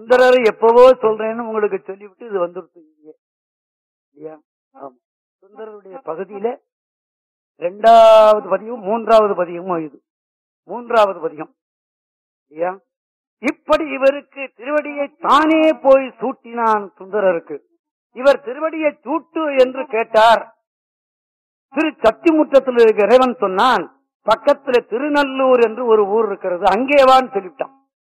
சுந்தரர் எப்பவோ சொல்றேன்னு உங்களுக்கு சொல்லிவிட்டு இது வந்துருச்சு இங்கே. இல்லையா ஆமா சுந்தரருடைய பகுதியில இரண்டாவது பதியும் மூன்றாவது பதியமும் இது மூன்றாவது பதியம் இல்லையா இப்படி இவருக்கு திருவடியை தானே போய் சூட்டினான் சுந்தரருக்கு இவர் திருவடியை சூட்டு என்று கேட்டார் திரு சத்திமுற்றத்தில் இருக்கிற இறைவன் சொன்னான் பக்கத்துல திருநல்லூர் என்று ஒரு ஊர் இருக்கிறது அங்கேவான்னு சொல்லிவிட்டான்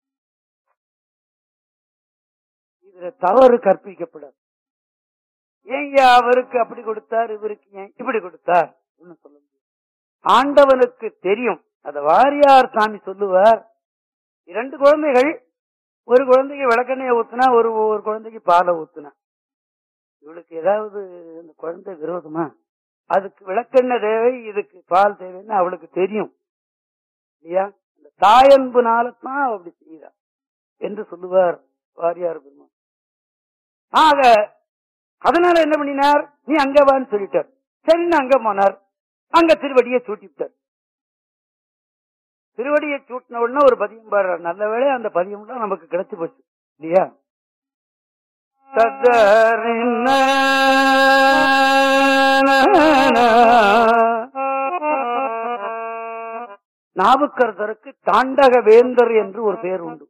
இதுல தவறு கற்பிக்கப்படாது ஏங்க அவருக்கு அப்படி கொடுத்தார் இவருக்கு ஏன் இப்படி கொடுத்தார் ஒண்ணும் சொல்ல முடியாது ஆண்டவனுக்கு தெரியும் அத வாரியார் சாமி சொல்லுவார் இரண்டு குழந்தைகள் ஒரு குழந்தைக்கு விளக்கெண்ணெயை ஊத்துனா ஒரு ஒரு குழந்தைக்கு பாலை ஊத்துனா இவளுக்கு ஏதாவது அந்த குழந்தை விரோதமா அதுக்கு விளக்கெண்ணெய் தேவை இதுக்கு பால் தேவைன்னு அவளுக்கு தெரியும் இல்லையா அந்த தாயன்புனால தான் அப்படி செய்யறா என்று சொல்லுவார் வாரியார் பெருமான் ஆக அதனால என்ன பண்ணினார் நீ அங்க வான்னு சொல்லிட்டார் சரின்னு அங்க போனார் அங்க திருவடியை சூட்டிவிட்டார் திருவடியை சூட்டின உடனே ஒரு பதியம் பாடுறார் நல்ல வேளை அந்த பதியம்லாம் நமக்கு கிடைச்சு போச்சு இல்லையா தத்தரின்ன நாவுக்கரசருக்கு தாண்டக வேந்தர் என்று ஒரு பேர் உண்டு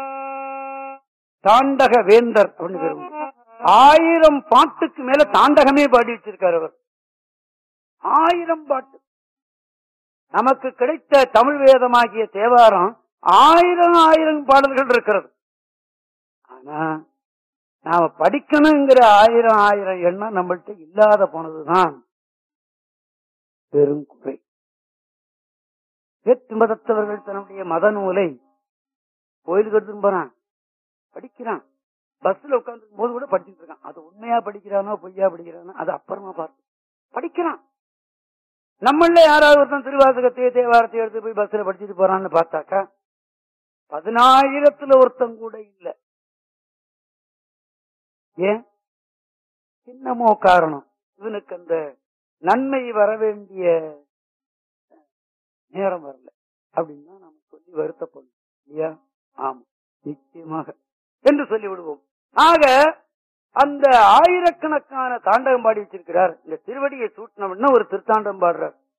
தாண்டக வேந்தர் அப்படின்னு பேர் உண்டு ஆயிரம் பாட்டுக்கு மேல தாண்டகமே பாடி வச்சிருக்காரு அவர் ஆயிரம் பாட்டு நமக்கு கிடைத்த தமிழ் வேதமாகிய தேவாரம் ஆயிரம் ஆயிரம் பாடல்கள் இருக்கிறது ஆனா நாம படிக்கணுங்கிற ஆயிரம் ஆயிரம் எண்ணம் நம்மள்ட்ட இல்லாத போனதுதான் பெரும் குறை வேற்று மதத்தவர்கள் தன்னுடைய மத நூலை கோயிலுக்கு எடுத்துன்னு போறான் படிக்கிறான் பஸ்ல உட்கார்ந்து போது கூட படிச்சுட்டு இருக்கான் அது உண்மையா படிக்கிறானோ பொய்யா படிக்கிறானோ அது அப்புறமா பார்த்து படிக்கிறான் நம்மள யாராவது ஒருத்தன் திருவாசகத்தையோ தேவாரத்தையோ எடுத்து போய் பஸ்ல படிச்சுட்டு போறான்னு பார்த்தாக்கா பதினாயிரத்துல ஒருத்தன் கூட இல்ல ஏன் சின்னமோ காரணம் இவனுக்கு அந்த நன்மை வர வேண்டிய நேரம் வரல அப்படின்னு நாம சொல்லி வருத்தப்படும் இல்லையா ஆமா நிச்சயமாக என்று சொல்லி விடுவோம் ஆக அந்த ஆயிரக்கணக்கான தாண்டகம் பாடி வச்சிருக்கிறார் இந்த திருவடியை சூட்டினவன ஒரு திருத்தாண்டம் பாடுறார்